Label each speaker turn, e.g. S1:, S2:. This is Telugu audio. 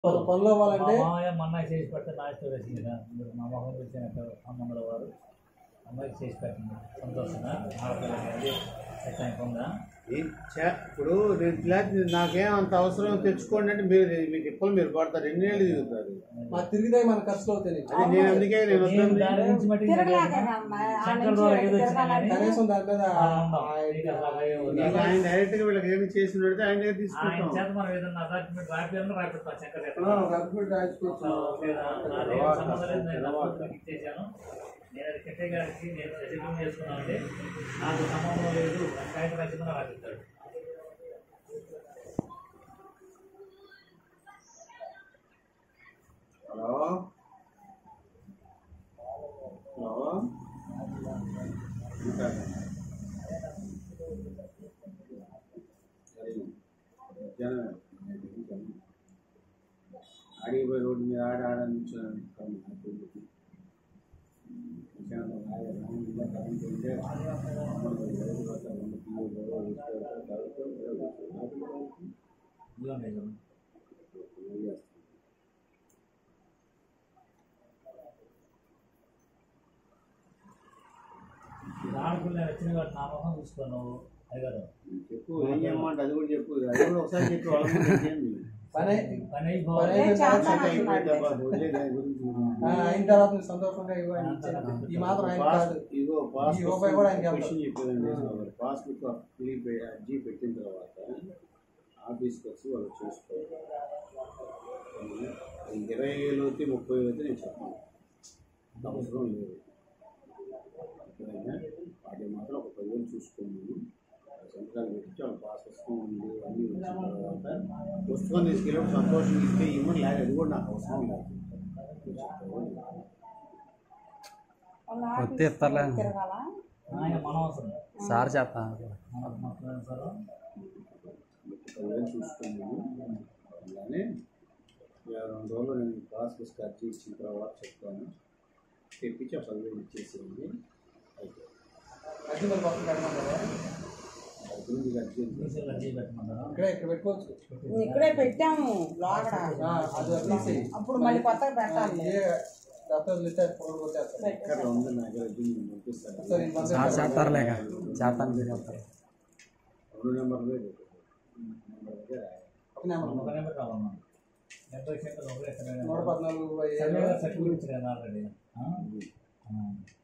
S1: పనులు పనులు అవ్వాలంటే
S2: మా మామయ్య మొన్న చేసి పెడితే నా ఇష్టం వేసింది కదా మీరు మా మొహం వచ్చినట్టు అమ్మమ్మల వారు అమ్మాయికి చేసి పెట్టింది సంతోషంగా ఆడపిల్ల అనేది ఎట్లా ఉందా
S3: ఈ చే- ఇప్పుడు నేను ఫ్లాట్ నాకేం అంత అవసరం తెచ్చుకోండి అంటే మీరు మీకు ఇప్పలు మీరు పడతారు ఎన్ని ఏళ్ళు తిరుగుతారు
S1: మా తిరిగితే మన ఖర్చులు అవుతాయి నీకు.
S3: అదే నేను అందుకే నేను
S2: నేను
S3: వస్తుంది
S2: దాని గురించి మట్టి శంకర్ ద్వారా ఏదో వచ్చినా కానీ
S1: కనీసం దాని మీద
S2: ఆ, ఉందాం.
S1: ఆ
S2: నీకు అసలు అలాగే ఉంది.
S3: నీకు ఆయన డైరెక్ట్ గా వీళ్ళకి ఏమి చేసి పెడితే ఆయన దగ్గర
S2: ఆయన
S3: తీసుకుంటాం
S2: చేత మనం ఏదన్నా అటాచ్మెంట్ రాపియాలని రాపిస్తాం శంకర్ చేత.
S1: ఆ, రగ్గులు రాయించుకోవచ్చు.
S2: లేదా నాదేం
S3: తర్వాత,
S2: సంబంధం లేదు, నేను నా
S3: తర్వాత.
S2: కొడుకుకి ఇచ్చేసాను నేను అది కెట్టే గారికి నేను సెటిల్మెంట్ చేసుకున్నానంటే నాకు సంబంధం లేదు అని కాగితం రాసిందని రాపిస్తాడు
S3: హలో హలో ఇంకా సరే మధ్యాహ్నం ఆడికి పోయి రోడ్డు మీద ఆడ ఆడ నుంచొని ప్రశాంతంగా ఆడ రౌండ్ ఇలా కరెంట్ ఉంటే మనం బయటకు వస్తాం, రెండు కిలోలు గొడవ తీసుకెళ్తాం, తాగుతాం, తాగుతాం.
S2: ఇదిగో మీరు.
S3: ఏం చేస్తాం?
S2: ఇది ఆడపిల్ల నేను వచ్చిన వాటి నా మొహం చూసుకోను అయ్యారు
S3: చెప్పు ఏం చేయమంటే అది కూడా చెప్పు అది కూడా ఒకసారి చెప్పు వాళ్ళ ముందు ఏంది?
S1: పని
S2: పని
S1: పని
S2: అయిపోవాలి
S1: అయిపోయిన తర్వాత
S3: అంటే అయిపోయింది అబ్బా, వదిలే దాని గురించి
S1: ఆ, అయిన తర్వాత నువ్వు సంతోషంగా ఇవ్వండి ఇచ్చేయండి. ఈ మాత్రం ఆయన
S3: పాస్-
S1: కాదు
S3: ఇదిగో పాస్
S1: ఈ రూపాయి కూడా ఆయనకి
S3: క్వశ్చన్
S1: వెళ్తాది.
S3: చెప్పేదండి పాస్బుక్ ఫిల్ అర్జీ పెట్టిన తర్వాత ఆఫీస్కి వచ్చి వాళ్ళు చూసుకోవాలి ఇంక ఇరవై వేలు అయితే ముప్పై వేలు అయితే నేను చెప్పాను అంత అవసరం లేదు ఎప్పుడైనా వాటి మాత్రం ఒక పదివేలు చూసుకోండి సంతకాలు పెట్టి వాళ్ళ పాస్ పుస్తకం ఉంది అన్నీ వచ్చిన తర్వాత పుస్తకం తీసుకెళ్ళి సంతోషం ఇస్తే ఇవ్వని లేదు అది కూడా నాకు అవసరం లేదు
S4: వస్తే ఇస్తారులే
S2: ఆయన మన అవసరం
S4: సార్ చేస్తా
S2: మన మొత్తం సార్
S3: పదివేలు చూసుకున్నాను అలానే ఇక రెండు రోజులు నేను పాస్ పుస్తకం అర్జీ ఇచ్చిన తర్వాత చెప్తాను తెప్పించి ఆ పదివేలు ఇచ్చేసేయండి అయితే
S1: అది మరి పక్కన కట్టమంటారా
S3: దాని గురించి అర్జీ ఉంది.
S2: తీసుకెళ్ళి అర్జీ పెట్టమంటారా
S1: ఇక్కడే ఇక్కడ పెట్టుకోవచ్చు
S5: ఇక్కడే పెట్టాము లోపల
S1: ఆ, అది తీసేయి
S5: అప్పుడు మళ్ళీ కొత్తగా పెట్టాలి
S1: ఏ దత్తలు ఇస్తే ఫోన్ కొట్టేస్తారు
S3: ఎక్కడ ఉంది నా దగ్గర అర్జీ నేను పంపిస్తాను
S1: సరే ఇది
S4: సార్
S1: పంపిస్తాను.
S4: చేస్తారులేక చేస్తాను మీరు చెప్తారు
S3: రెండు నెంబర్లే పెట్టు. నెంబర్ దగ్గర
S1: ఒక నెంబర్
S2: ఒక నెంబర్ కావాలన్నా నెంబర్ సెంటర్ ఒకటే
S1: నూట పద్నాలుగు
S2: సర్టిఫికేట్ ఇచ్చారు ఆల్రెడీ